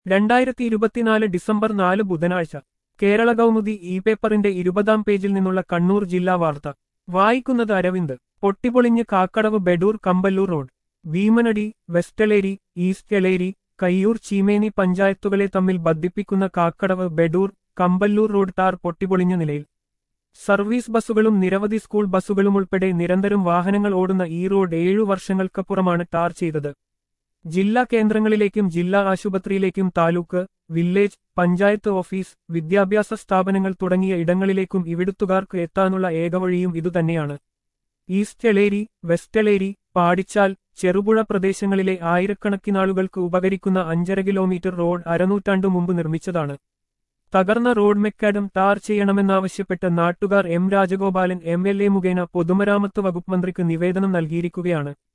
രണ്ടായിരത്തി ഇരുപത്തിനാല് ഡിസംബർ നാല് ബുധനാഴ്ച കേരള കൗമുദി ഇ പേപ്പറിന്റെ ഇരുപതാം പേജിൽ നിന്നുള്ള കണ്ണൂർ ജില്ലാ വാർത്ത വായിക്കുന്നത് അരവിന്ദ് പൊട്ടിപ്പൊളിഞ്ഞ് കാക്കടവ് ബെഡൂർ കമ്പല്ലൂർ റോഡ് ഭീമനടി വെസ്റ്റലേരി ഈസ്റ്റ് എലേരി കയ്യൂർ ചീമേനി പഞ്ചായത്തുകളെ തമ്മിൽ ബന്ധിപ്പിക്കുന്ന കാക്കടവ് ബെഡൂർ കമ്പല്ലൂർ റോഡ് ടാർ പൊട്ടിപ്പൊളിഞ്ഞ നിലയിൽ സർവീസ് ബസ്സുകളും നിരവധി സ്കൂൾ ബസ്സുകളും ഉൾപ്പെടെ നിരന്തരം വാഹനങ്ങൾ ഓടുന്ന ഈ റോഡ് ഏഴു വർഷങ്ങൾക്കപ്പുറമാണ് ടാർ ചെയ്തത് ജില്ലാ കേന്ദ്രങ്ങളിലേക്കും ജില്ലാ ആശുപത്രിയിലേക്കും താലൂക്ക് വില്ലേജ് പഞ്ചായത്ത് ഓഫീസ് വിദ്യാഭ്യാസ സ്ഥാപനങ്ങൾ തുടങ്ങിയ ഇടങ്ങളിലേക്കും ഇവിടുത്തുകാർക്ക് എത്താനുള്ള ഏകവഴിയും ഇതുതന്നെയാണ് ഈസ്റ്റ് എളേരി വെസ്റ്റ് എളേരി പാടിച്ചാൽ ചെറുപുഴ പ്രദേശങ്ങളിലെ ആയിരക്കണക്കിനാളുകൾക്ക് ഉപകരിക്കുന്ന അഞ്ചര കിലോമീറ്റർ റോഡ് അരനൂറ്റാണ്ടു മുമ്പ് നിർമ്മിച്ചതാണ് തകർന്ന റോഡ് മെക്കാഡം ടാർ ചെയ്യണമെന്നാവശ്യപ്പെട്ട് നാട്ടുകാർ M Rajagopalan M L A മുഖേന പൊതുമരാമത്ത് വകുപ്പ് മന്ത്രിക്ക് നിവേദനം നൽകിയിരിക്കുകയാണ്